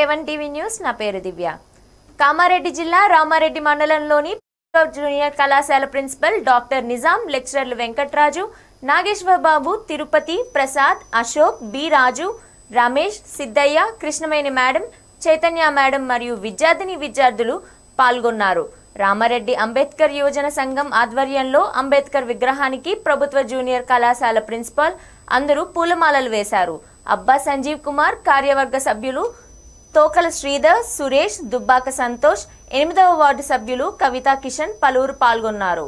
కేవన్ TV news నా పేరు దివ్య కామారెడ్డి జిల్లా రామారెడ్డి మండలంలోని జూనియర్ కళాశాల ప్రిన్సిపల్ డాక్టర్ నిజాం లెక్చరర్లు Venkatraju Nageshwar Babu Tirupati Prasad Ashok B Raju Ramesh Siddaiah Krishnaveni madam Chaitanya madam మరియు విద్యార్థిని విద్యార్థులు పాల్గొన్నారు రామారెడ్డి అంబేద్కర్ యువజన సంఘం ఆధ్వర్యంలో అంబేద్కర్ విగ్రహానికి ప్రభుత్వ జూనియర్ కళాశాల ప్రిన్సిపాల్ అందరూ పూలమాలలు వేశారు అబ్బా సంజీవ్ కుమార్ కార్యవర్గ సభ్యులు తోకల శ్రీధర్ సురేష్ దుబ్బాక సంతోష్ ఎనిమిదవ వార్డు సభ్యులు కవితా కిషన్ పలువురు పాల్గొన్నారు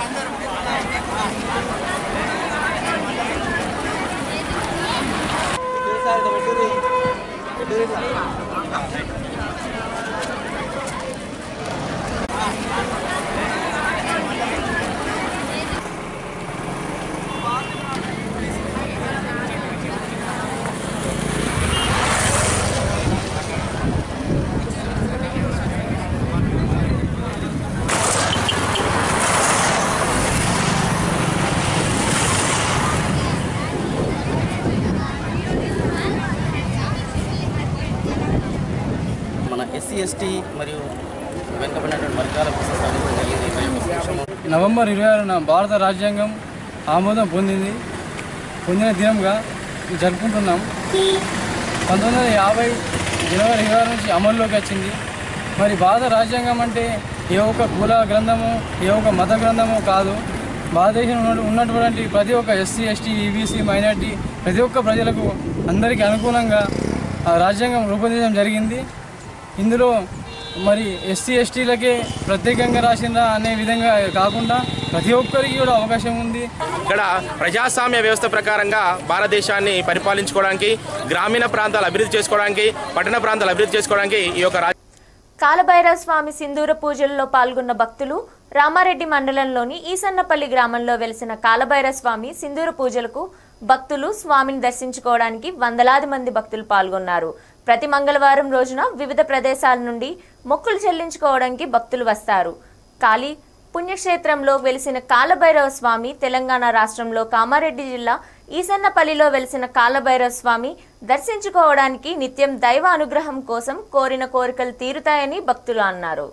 మన ఎస్సీ ఎస్టీ మరియు వెనుకబడినటువంటి వర్గాల కోసం సాధించడం జరిగింది ఈ యొక్క సంక్షేమం నవంబర్ ఇరవై ఆరున భారత రాజ్యాంగం ఆమోదం పొందింది పొందిన దినంగా ఇది జరుపుకుంటున్నాం పంతొమ్మిది వందల యాభై జనవరి ఇరవై ఆరు నుంచి అమల్లోకి వచ్చింది మరి భారత రాజ్యాంగం అంటే ఏ ఒక్క కుల గ్రంథము ఏ ఒక్క మత గ్రంథము కాదు భారతదేశంలో ఉన్న- ఉన్నటువంటి ప్రతి ఒక్క ఎస్సీ ఎస్టీ ఈబీసీ మైనార్టీ ప్రతి ఒక్క ప్రజలకు అందరికీ అనుకూలంగా ఆ రాజ్యాంగం రూపొందించడం జరిగింది ఇందులో మరి ఎస్సీ ఎస్టీలకే ప్రత్యేకంగా రాసిందా అనే విధంగా కాకుండా ప్రతి ఒక్కరికి కూడా అవకాశం ఉంది ఇక్కడ ప్రజాస్వామ్య వ్యవస్థ ప్రకారంగా భారతదేశాన్ని పరిపాలించుకోవడానికి గ్రామీణ ప్రాంతాలు అభివృద్ధి చేసుకోవడానికి పట్టణ ప్రాంతాలు అభివృద్ధి చేసుకోవడానికి ఈ యొక్క రాజ్య కాలభైరవ స్వామి సింధూర పూజల్లో పాల్గొన్న భక్తులు రామారెడ్డి మండలంలోని ఈసన్నపల్లి గ్రామంలో వెలిసిన కాలభైరవ స్వామి సింధూర పూజలకు భక్తులు స్వామిని దర్శించుకోవడానికి వందలాది మంది భక్తులు పాల్గొన్నారు ప్రతి మంగళవారం రోజున వివిధ ప్రదేశాల నుండి మొక్కులు చెల్లించుకోవడానికి భక్తులు వస్తారు కాళీ పుణ్యక్షేత్రంలో వెలిసిన కాలభైరవ స్వామి తెలంగాణ రాష్ట్రంలో కామారెడ్డి జిల్లా ఈసన్నపల్లిలో వెలిసిన కాలభైరవ స్వామి దర్శించుకోవడానికి నిత్యం దైవ అనుగ్రహం కోసం కోరిన కోరికలు తీరుతాయని భక్తులు అన్నారు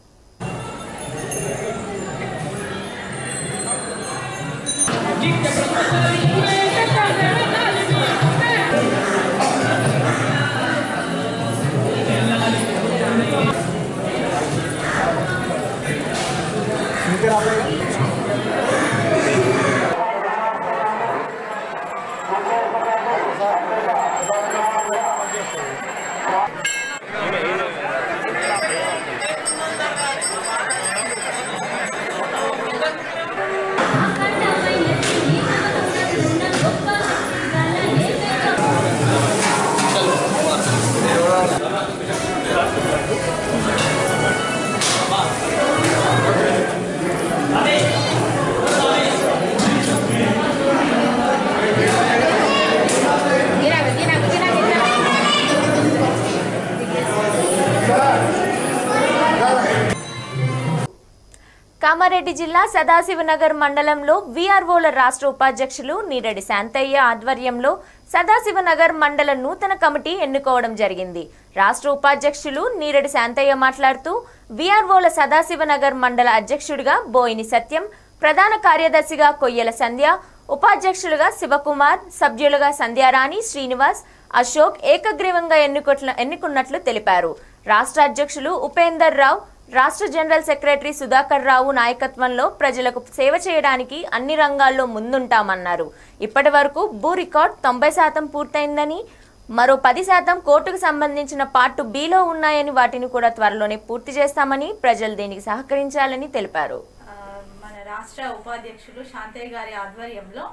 కామారెడ్డి జిల్లా సదాశివనగర్ మండలంలో వీఆర్ఓల రాష్ట్ర ఉపాధ్యక్షులు నీరడి శాంతయ్య ఆధ్వర్యంలో సదాశివనగర్ మండల నూతన కమిటీ ఎన్నుకోవడం జరిగింది రాష్ట్ర ఉపాధ్యక్షులు నీరడి శాంతయ్య మాట్లాడుతూ వీఆర్ఓల సదాశివనగర్ మండల అధ్యక్షుడిగా బోయిని సత్యం ప్రధాన కార్యదర్శిగా కొయ్యల సంధ్య ఉపాధ్యక్షులుగా శివకుమార్ సభ్యులుగా సంధ్యారాణి శ్రీనివాస్ అశోక్ ఏకగ్రీవంగా ఎన్నుకొట్ల ఎన్నుకున్నట్లు తెలిపారు రాష్ట్ర అధ్యక్షులు ఉపేందర్ రావు రాష్ట్ర జనరల్ సెక్రటరీ సుధాకర్ రావు నాయకత్వంలో ప్రజలకు సేవ చేయడానికి అన్ని రంగాల్లో ముందుంటామన్నారు ఇప్పటి వరకు భూ రికార్డ్ తొంభై శాతం పూర్తయిందని మరో పది శాతం కోర్టుకు సంబంధించిన పార్ట్ బిలో ఉన్నాయని వాటిని కూడా త్వరలోనే పూర్తి చేస్తామని ప్రజలు దీనికి సహకరించాలని తెలిపారు ఆ, మన రాష్ట్ర ఉపాధ్యక్షులు శాంతయ్య గారి ఆధ్వర్యంలో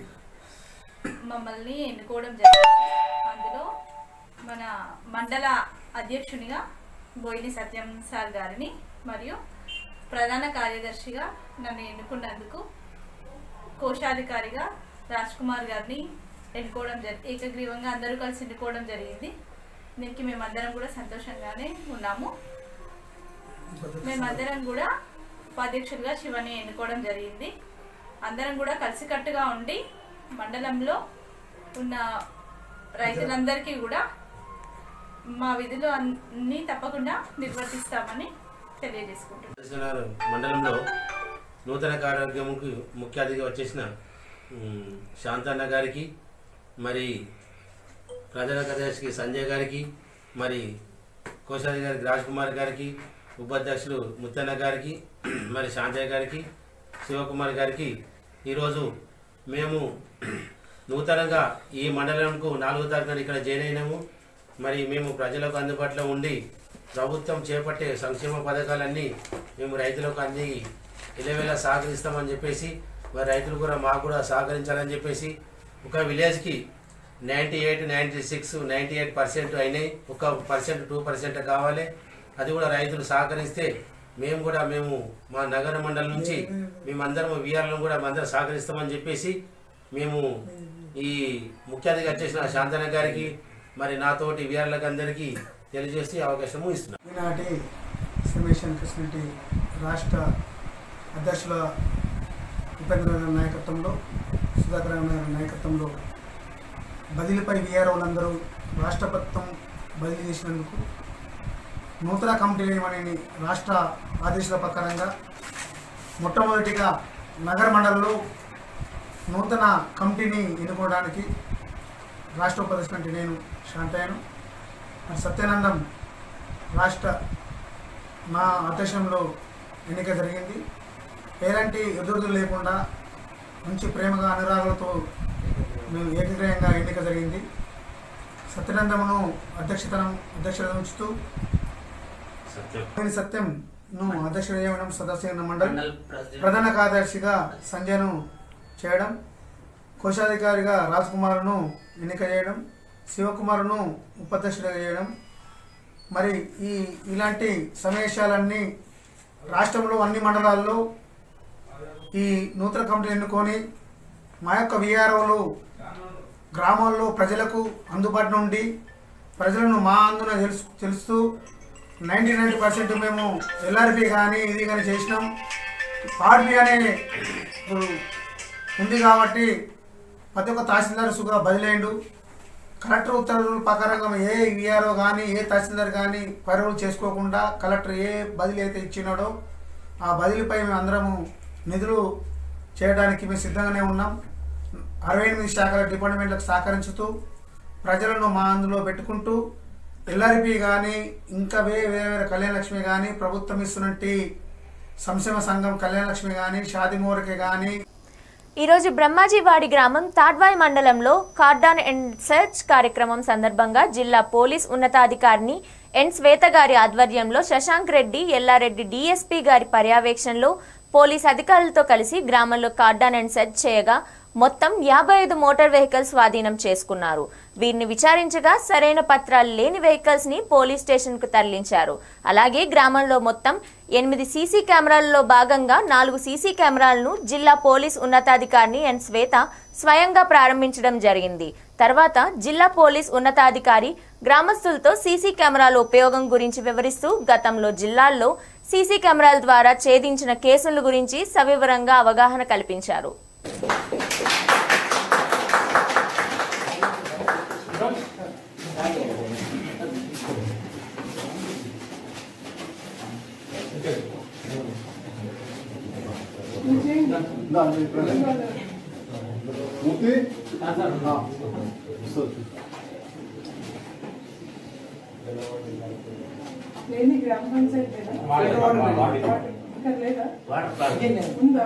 మమ్మల్ని ఎన్నుకోవడం జరిగింది అందులో మన మండల అధ్యక్షునిగా బోయిని సత్యం సార్ గారిని మరియు ప్రధాన కార్యదర్శిగా నన్ను ఎన్నుకున్నందుకు కోశాధికారిగా రాజ్ కుమార్ గారిని ఎన్నుకోవడం జరిగి ఏకగ్రీవంగా అందరూ కలిసి ఎన్నుకోవడం జరిగింది దీనికి మేమందరం కూడా సంతోషంగానే ఉన్నాము మేమందరం కూడా ఉపాధ్యక్షులుగా శివని ఎన్నుకోవడం జరిగింది అందరం కూడా కలిసికట్టుగా ఉండి మండలంలో ఉన్న రైతులందరికీ కూడా మా విధులు అన్నీ తప్పకుండా నిర్వర్తిస్తామని తెలియజేసుకుంటున్నాం కృష్ణనగర్ మండలంలో నూతన కార్యక్రమంకి ముఖ్య అతిథిగా వచ్చేసిన ఉమ్, శాంతన్న గారికి మరి ప్రధాన కార్యదర్శికి సంజయ్ గారికి మరి కోశాధికారి రాజ్ కుమార్ గారికి ఉపాధ్యక్షులు ముత్తన్న గారికి మరి శాంతయ్య గారికి శివకుమార్ గారికి ఈరోజు మేము నూతనంగా ఈ మండలంకు నాలుగో తారీఖున ఇక్కడ జాయిన్ అయినాము మరి మేము ప్రజలకు అందుబాటులో ఉండి ప్రభుత్వం చేపట్టే సంక్షేమ పథకాలన్నీ మేము రైతులకు అన్ని ఇలవేళ సహకరిస్తామని చెప్పేసి మరి రైతులు కూడా మాకు కూడా సహకరించాలని చెప్పేసి ఒక విలేజ్కి ninety eight ninety six ninety eight percent అయినాయి ఒక పర్సెంట్ టూ పర్సెంట్ కావాలి అది కూడా రైతులు సహకరిస్తే మేము కూడా మేము మా నగర మండలం నుంచి మేమందరం వీఆర్లను కూడా అందరం సహకరిస్తామని చెప్పేసి మేము ఈ ముఖ్య అతిథిగా వచ్చేసిన శాంతన గారికి మరి నాతోటి వీఆర్లకు అందరికీ తెలియజేసి అవకాశము ఇస్తున్నాం ఈనాటి సమ్మేషన్ కృష్ణటి రాష్ట్ర అధ్యక్షుల ఉపేంద్ర గారి నాయకత్వంలో సుధాకర్ గారి నాయకత్వంలో బదిలీపై వీఆర్ఓలందరూ రాష్ట్ర ప్రభుత్వం బదిలీ చేసినందుకు నూతన కమిటీ వేయమని రాష్ట్ర ఆదేశాల ప్రకారంగా మొట్టమొదటిగా నగర మండలంలో నూతన కమిటీని ఎన్నుకోవడానికి రాష్ట్ర ఉపాధ్యక్షుడు నేను శాంతయ్యను మరి సత్యానందం రాష్ట్ర మా అధ్యక్షంలో ఎన్నిక జరిగింది ఎలాంటి ఎదురుదులు లేకుండా మంచి ప్రేమగా అనురాగులతో మేము ఏకగ్రహంగా ఎన్నిక జరిగింది సత్యానందమును అధ్యక్షతనం అధ్యక్షత ఉంచుతూ సత్యం నేను సత్యంను అధ్యక్షుడు చేయడం సదాశివ మండలి మండల్ ప్రెసిడెంట్ ప్రధాన కార్యదర్శిగా సంజయ్ను చేయడం కోశాధికారిగా రాజ్ కుమార్ను ఎన్నిక చేయడం శివకుమార్ను ఉపాధ్యక్షుడిగా చేయడం మరి ఈ ఇలాంటి సమావేశాలన్నీ రాష్ట్రంలో అన్ని మండలాల్లో ఈ నూతన కమిటీ ఎన్నుకొని మా యొక్క విఆర్ఓలు గ్రామాల్లో ప్రజలకు అందుబాటులో ఉండి ప్రజలను మా అందున తెలుసు తెలుస్తూ నైంటీ నైన్ పర్సెంట్ మేము ఎల్ఆర్పి కానీ ఇది కానీ చేసినాం ఆర్పి అనే ఇప్పుడు ఉంది కాబట్టి ప్రతి ఒక్క తహసీల్దార్ సుగా బదిలేండు కలెక్టర్ ఉత్తర్వుల ప్రకారంగా ఏ విఆర్ఓ కానీ ఏ తహసీల్దార్ కానీ పరువులు చేసుకోకుండా కలెక్టర్ ఏ బదిలీ అయితే ఇచ్చినాడో ఆ బదిలీపై మేము అందరము నిధులు చేయడానికి మేము సిద్ధంగానే ఉన్నాం అరవై ఎనిమిది శాఖల డిపార్ట్మెంట్లకు సహకరించుతూ ప్రజలను మా అందులో పెట్టుకుంటూ ఎల్ఆర్పి కానీ ఇంకా వేరే వేరే వేరే కళ్యాణ లక్ష్మి కానీ ప్రభుత్వం ఇస్తున్నట్టు సంక్షేమ సంఘం కళ్యాణ లక్ష్మి కానీ షాది మోరకే కానీ ఈరోజు బ్రహ్మాజీవాడి గ్రామం తాడ్వాయి మండలంలో కార్డాన్ అండ్ సెర్చ్ కార్యక్రమం సందర్భంగా జిల్లా పోలీస్ ఉన్నతాధికారిని ఎన్ శ్వేత గారి ఆధ్వర్యంలో శశాంక్ రెడ్డి ఎల్లారెడ్డి డీఎస్పీ గారి పర్యవేక్షణలో పోలీస్ అధికారులతో కలిసి గ్రామంలో కార్డాన్ అండ్ సెర్చ్ చేయగా మొత్తం యాభై ఐదు మోటార్ వెహికల్స్ స్వాధీనం చేసుకున్నారు వీరిని విచారించగా సరైన పత్రాలు లేని వెహికల్స్ ని పోలీస్ స్టేషన్ కు తరలించారు అలాగే గ్రామంలో మొత్తం ఎనిమిది సీసీ కెమెరాలలో భాగంగా నాలుగు సీసీ కెమెరాలను జిల్లా పోలీస్ ఉన్నతాధికారిని ఎన్ శ్వేత స్వయంగా ప్రారంభించడం జరిగింది తర్వాత జిల్లా పోలీస్ ఉన్నతాధికారి గ్రామస్తులతో సీసీ కెమెరాల ఉపయోగం గురించి వివరిస్తూ గతంలో జిల్లాల్లో సీసీ కెమెరాల ద్వారా ఛేదించిన కేసుల గురించి సవివరంగా అవగాహన కల్పించారు లేని గ్రామ పంచాయతీ ఇక్కడ లేదా ఉందా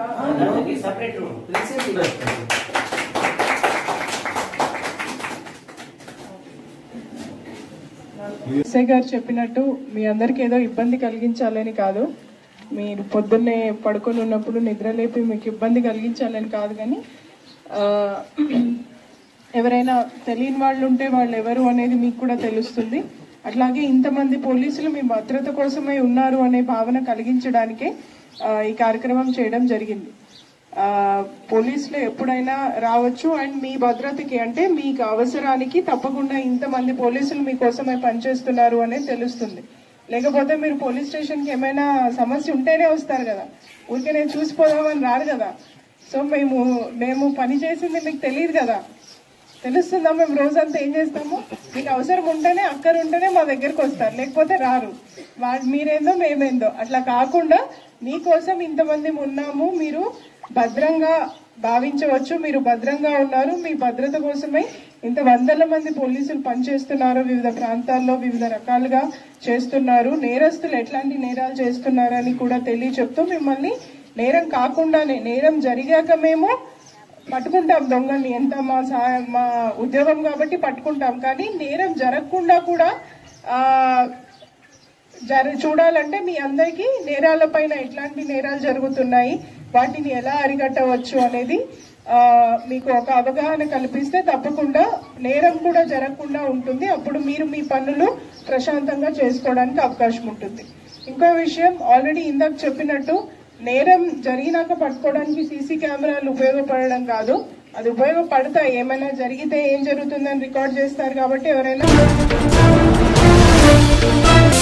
ఎస్ఐ గారు చెప్పినట్టు మీ అందరికి ఏదో ఇబ్బంది కలిగించాలని కాదు మీరు పొద్దున్నే పడుకొని ఉన్నప్పుడు నిద్ర లేపి మీకు ఇబ్బంది కలిగించాలని కాదు కానీ ఆ, ఎవరైనా తెలియని వాళ్ళు ఉంటే వాళ్ళు ఎవరు అనేది మీకు కూడా తెలుస్తుంది అట్లాగే ఇంతమంది పోలీసులు మీ భద్రత కోసమై ఉన్నారు అనే భావన కలిగించడానికే ఆ, ఈ కార్యక్రమం చేయడం జరిగింది ఆ, పోలీసులు ఎప్పుడైనా రావచ్చు అండ్ మీ భద్రతకి అంటే మీకు అవసరానికి తప్పకుండా ఇంతమంది పోలీసులు మీకోసమే పనిచేస్తున్నారు అనేది తెలుస్తుంది లేకపోతే మీరు పోలీస్ స్టేషన్కి ఏమైనా సమస్య ఉంటేనే వస్తారు కదా ఊరికే నేను చూసిపోదామని రారు కదా సో మేము మేము పని చేసింది మీకు తెలియదు కదా తెలుస్తుందా మేము రోజంతా ఏం చేస్తాము మీకు అవసరం ఉంటేనే అక్కర ఉంటేనే మా దగ్గరకు వస్తారు లేకపోతే రారు వా- మీరేందో మేమేందో అట్లా కాకుండా మీకోసం ఇంతమంది ఉన్నాము మీరు భద్రంగా భావించవచ్చు మీరు భద్రంగా ఉన్నారు మీ భద్రత కోసమై ఇంత వందల మంది పోలీసులు పనిచేస్తున్నారు వివిధ ప్రాంతాల్లో వివిధ రకాలుగా చేస్తున్నారు నేరస్తులు ఎట్లాంటి నేరాలు చేస్తున్నారని కూడా తెలియచెప్తూ మిమ్మల్ని నేరం కాకుండానే నేరం జరిగాక మేము పట్టుకుంటాం దొంగల్ని ఎంత మా సహాయం మా ఉద్యోగం కాబట్టి పట్టుకుంటాం కానీ నేరం జరగకుండా కూడా ఆ జర చూడాలంటే మీ అందరికీ నేరాల పైన ఎట్లాంటి నేరాలు జరుగుతున్నాయి వాటిని ఎలా అరికట్టవచ్చు అనేది ఆ, మీకు ఒక అవగాహన కల్పిస్తే తప్పకుండా నేరం కూడా జరగకుండా ఉంటుంది అప్పుడు మీరు మీ పనులు ప్రశాంతంగా చేసుకోవడానికి అవకాశం ఉంటుంది ఇంకో విషయం ఆల్రెడీ ఇందాక చెప్పినట్టు నేరం జరిగినాక పట్టుకోవడానికి సీసీ కెమెరాలు ఉపయోగపడడం కాదు అది ఉపయోగపడతాయి ఏమైనా జరిగితే ఏం జరుగుతుందని రికార్డ్ చేస్తారు కాబట్టి ఎవరైనా